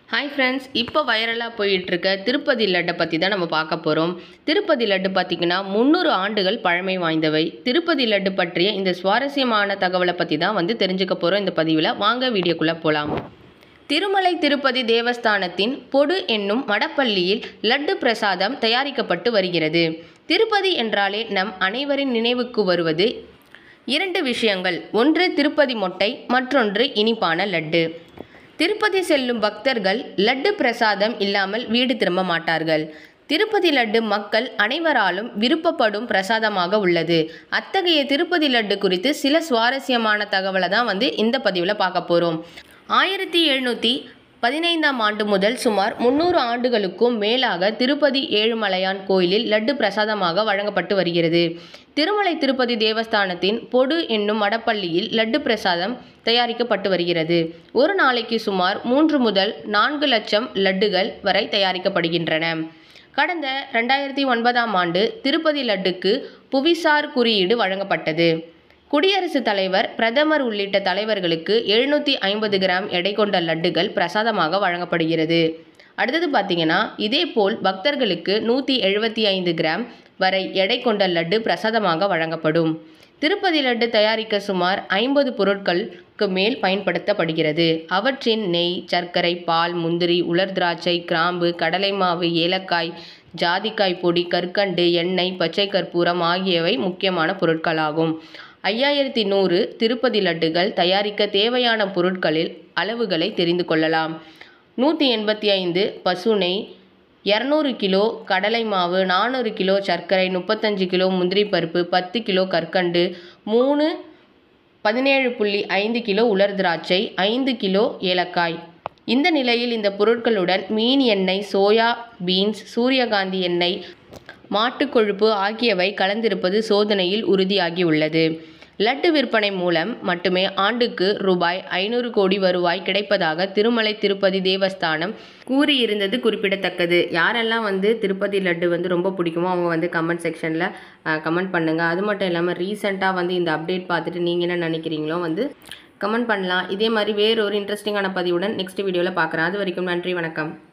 hi friends இப்போ வைரலாக போயிட்டுருக்க திருப்பதி லட்டை பற்றி தான் நம்ம பார்க்க போகிறோம் திருப்பதி லட்டு பார்த்திங்கன்னா முந்நூறு ஆண்டுகள் பழமை வாய்ந்தவை திருப்பதி லட்டு பற்றிய இந்த சுவாரஸ்யமான தகவலை பற்றி தான் வந்து தெரிஞ்சுக்க போகிறோம் இந்த பதிவில் வாங்க வீடியோக்குள்ளே போகலாம் திருமலை திருப்பதி தேவஸ்தானத்தின் பொடு என்னும் மடப்பள்ளியில் லட்டு பிரசாதம் தயாரிக்கப்பட்டு வருகிறது திருப்பதி என்றாலே நம் அனைவரின் நினைவுக்கு வருவது இரண்டு விஷயங்கள் ஒன்று திருப்பதி மொட்டை மற்றொன்று இனிப்பான லட்டு திருப்பதி செல்லும் பக்தர்கள் லட்டு பிரசாதம் இல்லாமல் வீடு திரும்ப மாட்டார்கள் திருப்பதி லட்டு மக்கள் அனைவராலும் விருப்பப்படும் பிரசாதமாக உள்ளது அத்தகைய திருப்பதி லட்டு குறித்து சில சுவாரஸ்யமான தகவலை தான் வந்து இந்த பதிவில் பார்க்க போகிறோம் ஆயிரத்தி எழுநூற்றி பதினைந்தாம் ஆண்டு முதல் சுமார் முன்னூறு ஆண்டுகளுக்கும் மேலாக திருப்பதி ஏழுமலையான் கோயிலில் லட்டு பிரசாதமாக வழங்கப்பட்டு வருகிறது திருமலை திருப்பதி தேவஸ்தானத்தின் பொடு என்னும் மடப்பள்ளியில் லட்டு பிரசாதம் தயாரிக்கப்பட்டு வருகிறது ஒரு நாளைக்கு சுமார் மூன்று முதல் நான்கு லட்சம் லட்டுகள் வரை தயாரிக்கப்படுகின்றன கடந்த ரெண்டாயிரத்தி ஒன்பதாம் ஆண்டு திருப்பதி லட்டுக்கு புவிசார் குறியீடு வழங்கப்பட்டது குடியரசுத் தலைவர் பிரதமர் உள்ளிட்ட தலைவர்களுக்கு எழுநூற்றி ஐம்பது கிராம் எடை கொண்ட லட்டுகள் பிரசாதமாக வழங்கப்படுகிறது அடுத்தது பார்த்தீங்கன்னா இதேபோல் பக்தர்களுக்கு நூற்றி எழுபத்தி ஐந்து கிராம் வரை எடை கொண்ட லட்டு பிரசாதமாக வழங்கப்படும் திருப்பதி லட்டு தயாரிக்க சுமார் ஐம்பது பொருட்களுக்கு மேல் பயன்படுத்தப்படுகிறது அவற்றின் நெய் சர்க்கரை பால் முந்திரி உலர் திராட்சை கிராம்பு கடலை மாவு ஏலக்காய் ஜாதிக்காய் பொடி கற்கண்டு எண்ணெய் பச்சை கற்பூரம் ஆகியவை முக்கியமான பொருட்களாகும் ஐயாயிரத்தி நூறு திருப்பதி லட்டுகள் தயாரிக்க தேவையான பொருட்களில் அளவுகளை தெரிந்து கொள்ளலாம் நூற்றி எண்பத்தி ஐந்து பசு நெய் இரநூறு கிலோ கடலை மாவு நானூறு கிலோ சர்க்கரை முப்பத்தஞ்சு கிலோ முந்திரி பருப்பு பத்து கிலோ கற்கண்டு மூணு பதினேழு புள்ளி ஐந்து கிலோ உலர் திராட்சை ஐந்து கிலோ ஏலக்காய் இந்த நிலையில் இந்த பொருட்களுடன் மீன் எண்ணெய் சோயா பீன்ஸ் சூரியகாந்தி எண்ணெய் மாட்டுக் கொழுப்பு ஆகியவை கலந்திருப்பது சோதனையில் உறுதியாகியுள்ளது லட்டு விற்பனை மூலம் மட்டுமே ஆண்டுக்கு ரூபாய் ஐநூறு கோடி வருவாய் கிடைப்பதாக திருமலை திருப்பதி தேவஸ்தானம் கூறியிருந்தது குறிப்பிடத்தக்கது யாரெல்லாம் வந்து திருப்பதி லட்டு வந்து ரொம்ப பிடிக்குமோ அவங்க வந்து கமெண்ட் செக்ஷனில் கமெண்ட் பண்ணுங்கள் அது மட்டும் இல்லாமல் ரீசெண்டாக வந்து இந்த அப்டேட் பார்த்துட்டு நீங்கள் என்ன நினைக்கிறீங்களோ வந்து கமெண்ட் பண்ணலாம் இதே மாதிரி வேறு ஒரு இன்ட்ரெஸ்டிங்கான பதிவுடன் நெக்ஸ்ட் வீடியோவில் பார்க்குறேன் அது வரைக்கும் நன்றி வணக்கம்